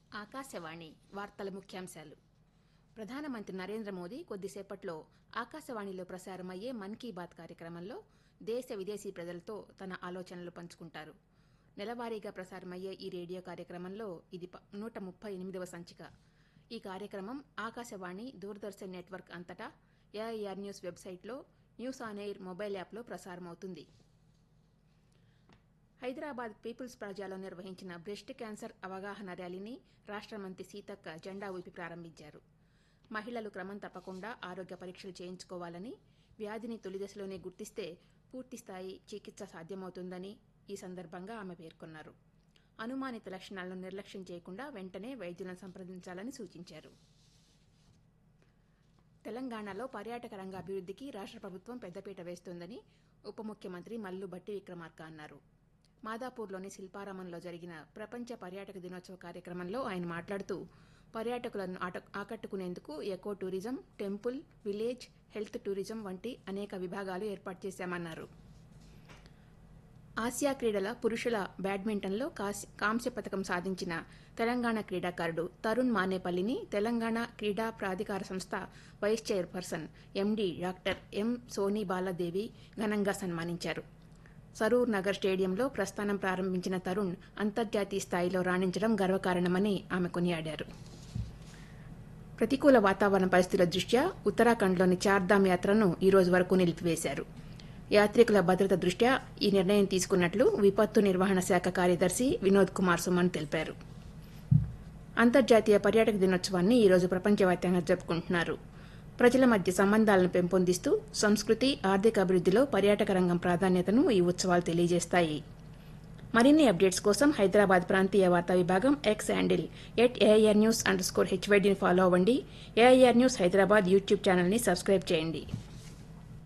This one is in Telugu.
ఆకాశవాణి వార్తల ముఖ్యాంశాలు ప్రధానమంత్రి నరేంద్ర మోదీ కొద్దిసేపట్లో ఆకాశవాణిలో ప్రసారమయ్యే మన్ కీ బాత్ కార్యక్రమంలో దేశ విదేశీ ప్రజలతో తన ఆలోచనలు పంచుకుంటారు నెలవారీగా ప్రసారమయ్యే ఈ రేడియో కార్యక్రమంలో ఇది ప- నూట ముప్పై ఎనిమిదవ సంచిక ఈ కార్యక్రమం ఆకాశవాణి దూరదర్శన్ నెట్వర్క్ అంతటా ఏఐఆర్ న్యూస్ వెబ్సైట్లో న్యూస్ ఆన్ ఎయిర్ మొబైల్ యాప్లో ప్రసారమవుతుంది హైదరాబాద్ పీపుల్స్ ప్లాజాలో నిర్వహించిన బ్రెస్ట్ క్యాన్సర్ అవగాహన ర్యాలీని రాష్ట్ర మంత్రి సీతక్క జెండా ఊపి ప్రారంభించారు మహిళలు క్రమం తప్పకుండా ఆరోగ్య పరీక్షలు చేయించుకోవాలని వ్యాధిని తొలి దశలోనే గుర్తిస్తే పూర్తిస్థాయి చికిత్స సాధ్యమవుతుందని ఈ సందర్భంగా ఆమె పేర్కొన్నారు అనుమానిత లక్షణాలను నిర్లక్ష్యం చేయకుండా వెంటనే వైద్యులను సంప్రదించాలని సూచించారు తెలంగాణలో పర్యాటక రంగ అభివృద్ధికి రాష్ట్ర ప్రభుత్వం పెద్దపీట వేస్తోందని ఉప ముఖ్యమంత్రి మల్లు బట్టి విక్రమార్క అన్నారు మాదాపూర్లోని శిల్పారామంలో జరిగిన ప్రపంచ పర్యాటక దినోత్సవ కార్యక్రమంలో ఆయన మాట్లాడుతూ పర్యాటకులను ఆట ఆకట్టుకునేందుకు eco tourism temple village health tourism వంటి అనేక విభాగాలు ఏర్పాటు చేశామన్నారు ఆసియా క్రీడల పురుషుల బ్యాడ్మింటన్లో కాసి- కాంస్య పథకం సాధించిన తెలంగాణ క్రీడాకారుడు తరుణ్ మానేపల్లిని తెలంగాణ క్రీడా ప్రాధికార సంస్థ vice chairperson MD doctor M Soni Baladevi ఘనంగా సన్మానించారు సరూర్ నగర్ స్టేడియంలో ప్రస్థానం ప్రారంభించిన తరుణ్ అంతర్జాతీయ స్థాయిలో రాణించడం గర్వకారణమని ఆమె కొనియాడారు ప్రతికూల వాతావరణ పరిస్థితుల దృష్ట్యా ఉత్తరాఖండ్లోని చార్ధామ్ యాత్రను ఈ రోజు వరకు నిలిపివేశారు యాత్రికుల భద్రత దృష్ట్యా ఈ నిర్ణయం తీసుకున్నట్లు విపత్తు నిర్వహణ శాఖ కార్యదర్శి వినోద్ కుమార్ సుమన్ తెలిపారు అంతర్జాతీయ పర్యాటక దినోత్సవాన్ని ఈ రోజు ప్రపంచవ్యాప్తంగా జరుపుకుంటున్నారు ప్రజల మధ్య సంబంధాలను పెంపొందిస్తూ సంస్కృతి ఆర్థిక అభివృద్ధిలో పర్యాటక రంగం ప్రాధాన్యతను ఈ ఉత్సవాలు తెలియజేస్తాయి మరిన్ని అప్డేట్స్ కోసం హైదరాబాద్ ప్రాంతీయ వార్తా విభాగం X handle at AIR news underscore హెచ్వైడీని ఫాలో అవ్వండి ఏఐఆర్ న్యూస్ హైదరాబాద్ యూట్యూబ్ ఛానల్ని సబ్స్క్రైబ్ చేయండి